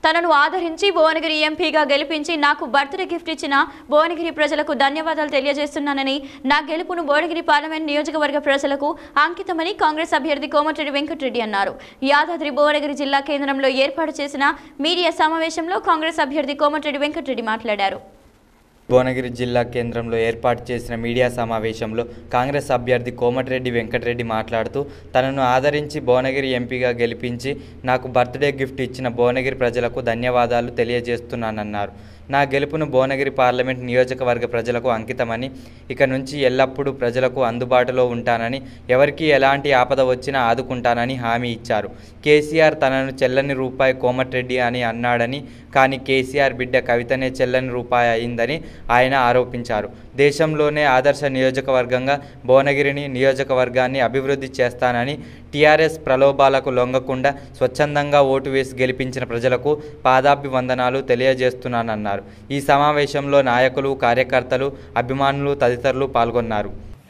తనను ఆదరించి భువనగిరి ఎంపీగా గెలిపించి నాకు బర్త్డే గిఫ్ట్ ఇచ్చిన భువనగిరి ప్రజలకు ధన్యవాదాలు తెలియజేస్తున్నానని నా గెలుపును భువనగిరి పార్లమెంట్ నియోజకవర్గ ప్రజలకు అంకితమని కాంగ్రెస్ అభ్యర్థి కోమటిరెడ్డి వెంకటరెడ్డి అన్నారు యాదాద్రి భువనగిరి జిల్లా కేంద్రంలో ఏర్పాటు చేసిన మీడియా సమావేశంలో కాంగ్రెస్ అభ్యర్థి కోమటిరెడ్డి వెంకటరెడ్డి మాట్లాడారు భువనగిరి జిల్లా కేంద్రంలో ఏర్పాటు చేసిన మీడియా సమావేశంలో కాంగ్రెస్ అభ్యర్థి కోమటిరెడ్డి వెంకటరెడ్డి మాట్లాడుతూ తనను ఆదరించి భువనగిరి ఎంపీగా గెలిపించి నాకు బర్త్డే గిఫ్ట్ ఇచ్చిన భువనగిరి ప్రజలకు ధన్యవాదాలు తెలియజేస్తున్నానన్నారు నా గెలుపును భువనగిరి పార్లమెంట్ నియోజకవర్గ ప్రజలకు అంకితమని ఇక నుంచి ఎల్లప్పుడూ ప్రజలకు అందుబాటులో ఉంటానని ఎవరికి ఎలాంటి ఆపద వచ్చినా ఆదుకుంటానని హామీ ఇచ్చారు కేసీఆర్ తనను చెల్లని రూపాయి కోమటిరెడ్డి అని అన్నాడని కానీ కేసీఆర్ బిడ్డ కవితనే చెల్లని రూపాయి అయిందని ఆయన ఆరోపించారు దేశంలోనే ఆదర్శ నియోజకవర్గంగా భువనగిరిని నియోజకవర్గాన్ని అభివృద్ధి చేస్తానని టీఆర్ఎస్ ప్రలోభాలకు లొంగకుండా స్వచ్ఛందంగా ఓటు వేసి గెలిపించిన ప్రజలకు పాదాభివందనాలు తెలియజేస్తున్నానన్నారు ఈ సమావేశంలో నాయకులు కార్యకర్తలు అభిమానులు తదితరులు పాల్గొన్నారు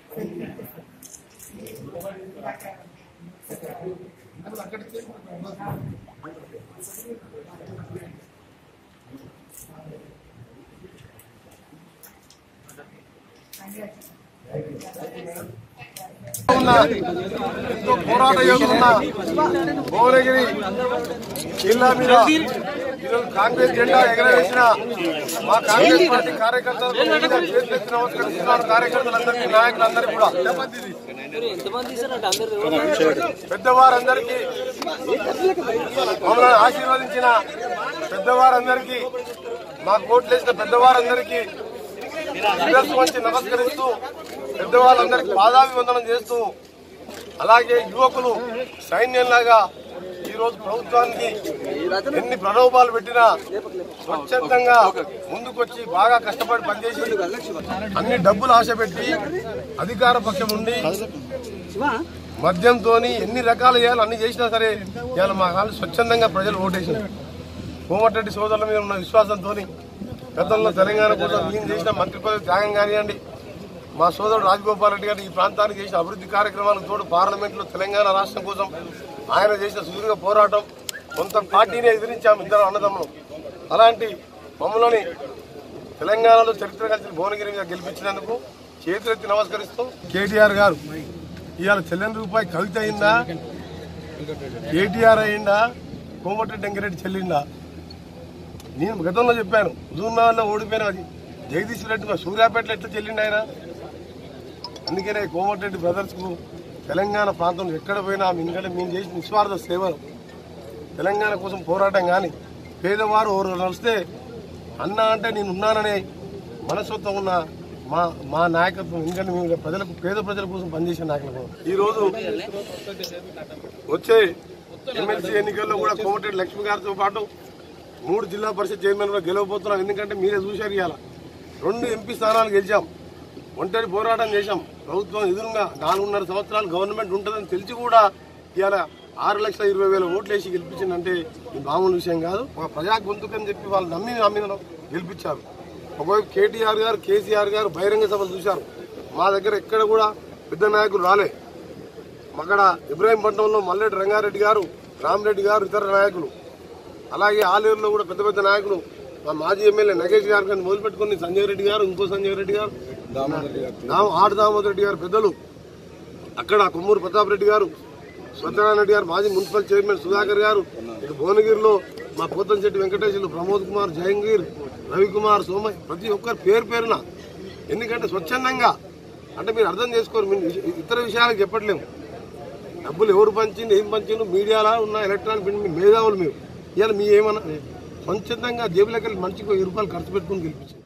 ఉన్న ఎంతో పోరాట యోగులున్న భువనగిరి జిల్లా మీద ఈరోజు కాంగ్రెస్ జెండా ఎగరవేసిన మా కాంగ్రెస్ పార్టీ కార్యకర్తలకు ముందుగా చేతులెత్తి నమస్కరిస్తున్నారు కార్యకర్తలందరికీ నాయకులందరికీ కూడా పెద్దవారందరికీ మమ్మల్ని ఆశీర్వదించిన పెద్దవారందరికీ మా కోట్లేసిన పెద్దవారందరికీ శిరస్సు వంచి నమస్కరిస్తూ పెద్దవాళ్ళందరికీ పాదాభివందనం చేస్తూ అలాగే యువకులు సైన్యంలాగా ఈ రోజు ప్రభుత్వానికి ఎన్ని ప్రలోభాలు పెట్టినా స్వచ్ఛందంగా ముందుకొచ్చి బాగా కష్టపడి పనిచేసి అన్ని డబ్బులు ఆశ పెట్టి అధికార పక్షం ఉండి మద్యంతో ఎన్ని రకాలు చేయాలి అన్ని చేసినా సరే ఇవాళ మా కాళ్ళు స్వచ్ఛందంగా ప్రజలు ఓటేసినారు కోమటిరెడ్డి సోదరుల మీద ఉన్న విశ్వాసంతో గతంలో తెలంగాణ కోసం ఈయన చేసిన మంత్రి పదవి త్యాగం కానివ్వండి మా సోదరుడు రాజగోపాల్ రెడ్డి గారు ఈ ప్రాంతానికి చేసిన అభివృద్ధి కార్యక్రమాలకు తోడు పార్లమెంట్లో తెలంగాణ రాష్ట్రం కోసం ఆయన చేసిన సుదీర్ఘ పోరాటం కొంత పార్టీనే ఎదిరించాము ఇద్దరు అన్నదమ్ములు అలాంటి మమ్మల్ని తెలంగాణలో చరిత్ర కలిసి భువనగిరి మీద గెలిపించినందుకు చేతులెత్తి నమస్కరిస్తూ కేటీఆర్ గారు ఇవాళ చెల్లెని రూపాయి కవిత అయిందా కేటీఆర్ అయిందా కోమటిరెడ్డి వెంకరెడ్డి చెల్లిందా నేను గతంలో చెప్పాను హుజూర్నగర్లో ఓడిపోయిన అది జగదీశ్వర్ రెడ్డి మా సూర్యాపేటలో ఎట్లా చెల్లిండి ఆయన అందుకనే కోమటిరెడ్డి బ్రదర్స్ కు తెలంగాణ ప్రాంతంలో ఎక్కడ పోయినా ఎందుకంటే మేము చేసిన నిస్వార్థ సేవలు తెలంగాణ కోసం పోరాటం కానీ పేదవారు ఎవరు నడిస్తే అన్న అంటే నేను ఉన్నాననే మనస్తత్వం ఉన్న మా మా నాయకత్వం ఎందుకంటే మేము ప్రజలకు పేద ప్రజల కోసం పనిచేసే నాయకులు ఈ రోజు వచ్చే ఎమ్మెల్సీ ఎన్నికల్లో కూడా కోమటిరెడ్డి లక్ష్మి గారితో పాటు మూడు జిల్లా పరిషత్ చైర్మన్ కూడా గెలవబోతున్నాం ఎందుకంటే మీరే చూశారు ఇవాళ రెండు ఎంపీ స్థానాలు గెలిచాం ఒంటరి పోరాటం చేశాం ప్రభుత్వం ఎదురుగా నాలుగున్నర సంవత్సరాలు గవర్నమెంట్ ఉంటుందని తెలిసి కూడా ఇవాళ ఆరు లక్షల ఇరవై వేల ఓట్లు వేసి గెలిపించిందంటే ఇది మామూలు విషయం కాదు ఒక ప్రజా గొంతుకని చెప్పి వాళ్ళు నమ్మి నమ్మిన గెలిపించారు ఒకవైపు కేటీఆర్ గారు కేసీఆర్ గారు బహిరంగ సభలు చూశారు మా దగ్గర ఎక్కడ కూడా పెద్ద నాయకులు రాలే అక్కడ ఇబ్రాహీంపట్నంలో మల్లెడ్డి రంగారెడ్డి గారు రామరెడ్డి గారు ఇతర నాయకులు అలాగే ఆలేరులో కూడా పెద్ద పెద్ద నాయకులు మా మాజీ ఎమ్మెల్యే నగేష్ గారు కానీ మొదలుపెట్టుకుని సంజయ్ రెడ్డి గారు ఇంకో సంజయ్ రెడ్డి గారు దామ- ఆడ దామోదర్ రెడ్డి గారు పెద్దలు అక్కడ కొమ్మూరు ప్రతాప్ రెడ్డి గారు సత్యనారాయణ రెడ్డి గారు మాజీ మున్సిపల్ చైర్మన్ సుధాకర్ గారు ఇటు భువనగిరిలో మా పోతంశెట్టి వెంకటేశ్వర్లు ప్రమోద్ కుమార్ జహంగీర్ రవికుమార్ సోమయ్య ప్రతి ఒక్కరు పేరు పేరున ఎందుకంటే స్వచ్ఛందంగా అంటే మీరు అర్థం చేసుకోరు మీరు ఇ- ఇతర విషయాలకు చెప్పట్లేము డబ్బులు ఎవరు పంచింది ఏం పంచిండు మీడియాలో ఉన్న ఎలక్ట్రానిక్ ప్రింట్ మీ మేధావులు మీరు ఇవాళ మీ ఏమన్నా స్వచ్ఛందంగా జేబులోకి వెళ్ళి మనిషికి వెయ్యి రూపాయలు ఖర్చు పెట్టుకుని గెలిపించింది